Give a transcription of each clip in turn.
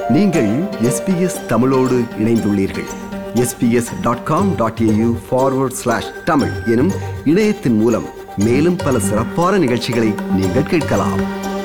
நீங்கள் எஸ்பிஎஸ் தமிழோடு இணைந்துள்ளீர்கள் SBS dot com dot AU forward slash Tamil எனும் இணையத்தின் மூலம் மேலும் பல சிறப்பான நிகழ்ச்சிகளை நீங்கள் கேட்கலாம்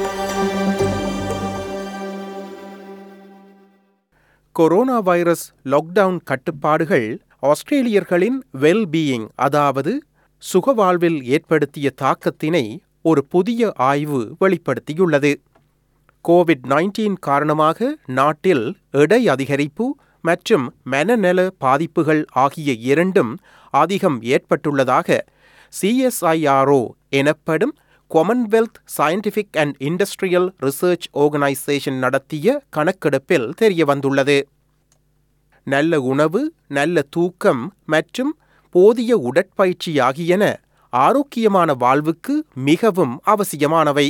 கொரோனா வைரஸ் லாக்டவுன் கட்டுப்பாடுகள் ஆஸ்திரேலியர்களின் வெல்பீயிங் அதாவது சுகவாழ்வில் ஏற்படுத்திய தாக்கத்தினை ஒரு புதிய ஆய்வு வெளிப்படுத்தியுள்ளது கோவிட் 19 காரணமாக நாட்டில் எடை அதிகரிப்பு மற்றும் மனநல பாதிப்புகள் ஆகிய இரண்டும் அதிகம் ஏற்பட்டுள்ளதாக சிஎஸ்ஐஆர்ஓ எனப்படும் Commonwealth Scientific and Industrial Research Organisation நடத்திய கணக்கெடுப்பில் தெரியவந்துள்ளது நல்ல உணவு நல்ல தூக்கம் மற்றும் போதிய உடற்பயிற்சி ஆகியன ஆரோக்கியமான வாழ்வுக்கு மிகவும் அவசியமானவை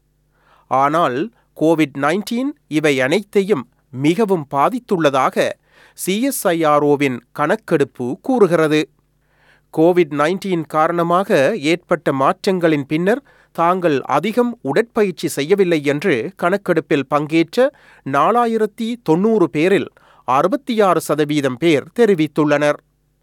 ஆனால் கோவிட் 19 இவை அனைத்தையும் மிகவும் பாதித்துள்ளதாக சிஎஸ்ஐஆர்ஓவின் கணக்கெடுப்பு கூறுகிறது கோவிட் 19 காரணமாக ஏற்பட்ட மாற்றங்களின் பின்னர் தாங்கள் அதிகம் உடற்பயிற்சி செய்யவில்லை என்று கணக்கெடுப்பில் பங்கேற்ற நாலாயிரத்தி தொண்ணூறு பேரில் அறுபத்தி ஆறு சதவீதம் பேர் தெரிவித்துள்ளனர்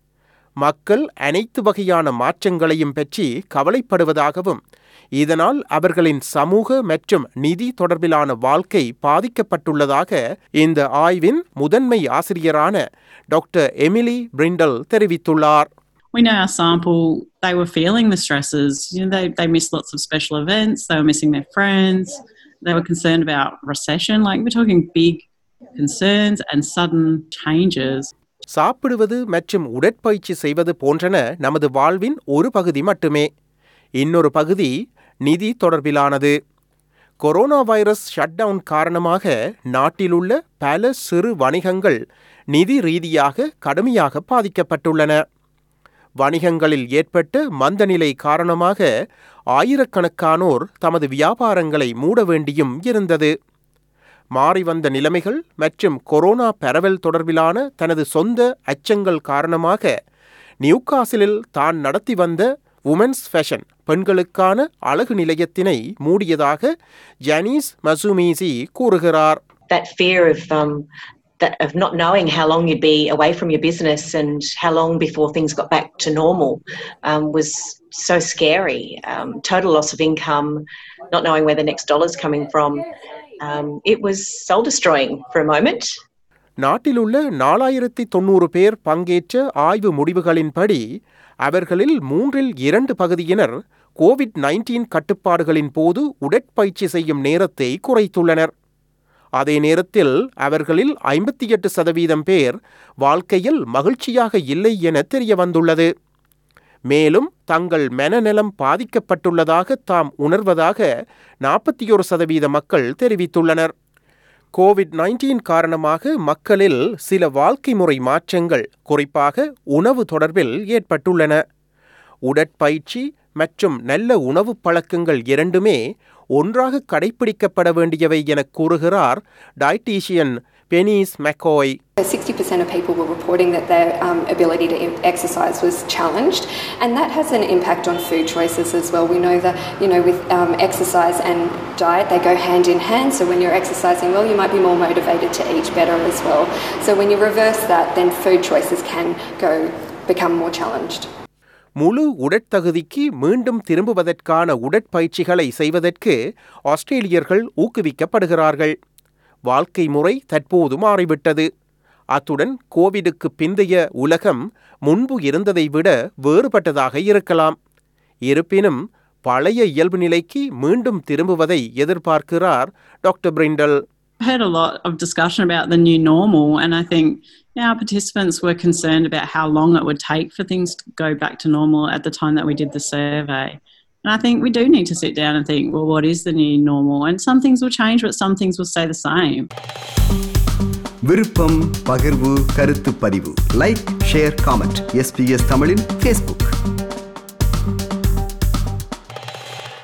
மக்கள் அனைத்து வகையான மாற்றங்களையும் பற்றி கவலைப்படுவதாகவும் இதனால் அவர்களின் சமூக மற்றும் நிதி தொடர்பிலான வாழ்க்கை பாதிக்கப்பட்டுள்ளதாக இந்த ஆய்வின் முதன்மை ஆசிரியரான டாக்டர் எமிலி பிரிண்டல் தெரிவித்துள்ளார் we know our sample, they were feeling the stresses. You know, they, they missed lots of special events, they were missing their friends, they were concerned about recession. Like, we're talking big concerns and sudden changes. சாப்பிடுவது மற்றும் உடற்பயிற்சி செய்வது போன்றன நமது வாழ்வின் ஒரு பகுதி மட்டுமே இன்னொரு பகுதி நிதி தொடர்பிலானது கொரோனா வைரஸ் ஷட்டவுன் காரணமாக நாட்டிலுள்ள பல சிறு வணிகங்கள் நிதி ரீதியாக கடுமையாக பாதிக்கப்பட்டுள்ளன வணிகங்களில் ஏற்பட்ட மந்தநிலை காரணமாக ஆயிரக்கணக்கானோர் தமது வியாபாரங்களை மூட வேண்டியும் இருந்தது மாறிவந்த நிலைமைகள் மற்றும் கொரோனா பரவல் தொடர்பிலான தனது சொந்த அச்சங்கள் காரணமாக நியூகாசிலில் தான் நடத்தி வந்த உமன்ஸ் ஃபேஷன் பெண்களுக்கான அழகு நிலையத்தினை மூடியதாக ஜானீஸ் மசூமீசி கூறுகிறார் that fear of um, that of not knowing how long you'd be away from your business and how long before things got back to normal um, was so scary. Um, total loss of income, not knowing where the next dollar's coming from. Um, it was soul destroying for a moment. நாட்டிலுள்ள நாலாயிரத்தி தொண்ணூறு பேர் பங்கேற்ற ஆய்வு முடிவுகளின்படி அவர்களில் மூன்றில் இரண்டு பகுதியினர் கோவிட் 19 கட்டுப்பாடுகளின் போது உடற்பயிற்சி செய்யும் நேரத்தை குறைத்துள்ளனர் அதே நேரத்தில் அவர்களில் ஐம்பத்தி எட்டு சதவீதம் பேர் வாழ்க்கையில் மகிழ்ச்சியாக இல்லை என தெரிய வந்துள்ளது மேலும் தங்கள் மனநலம் பாதிக்கப்பட்டுள்ளதாக தாம் உணர்வதாக நாற்பத்தி ஒரு சதவீத மக்கள் தெரிவித்துள்ளனர் கோவிட் 19 காரணமாக மக்களில் சில வாழ்க்கை முறை மாற்றங்கள் குறிப்பாக உணவு தொடர்பில் ஏற்பட்டுள்ளன உடற்பயிற்சி மற்றும் நல்ல உணவு பழக்கங்கள் இரண்டுமே ஒன்றாக கடைபிடிக்கப்பட வேண்டியவை என கூறுகிறார் டயட்டீஷியன் பெனிஸ் மெக்கோய் 60% of people were reporting that their um, ability to em- exercise was challenged, and that has an impact on food choices as well. We know that, you know, with um, exercise and diet, they go hand in hand. So when you're exercising well, you might be more motivated to eat better as well. So when you reverse that, then food choices can go become more challenged. முழு உடற்தகுதிக்கு மீண்டும் திரும்புவதற்கான உடற்பயிற்சிகளை செய்வதற்கு ஆஸ்திரேலியர்கள் ஊக்குவிக்கப்படுகிறார்கள் வாழ்க்கை முறை தற்போது மாறிவிட்டது அத்துடன் கோவிடுக்கு பிந்தைய உலகம் முன்பு இருந்ததை விட வேறுபட்டதாக இருக்கலாம் இருப்பினும் பழைய இயல்பு நிலைக்கு மீண்டும் திரும்புவதை எதிர்பார்க்கிறார் doctor Brindle I heard a lot of discussion about the new normal, and I think yeah, our participants were concerned about how long it would take for things to go back to normal at the time that we did the survey. And I think we do need to sit down and think, well, what is the new normal? And some things will change, but some things will stay the same. விருப்பம் பகிர்வு கருத்து பதிவு like share comment SBS தமிழின் Facebook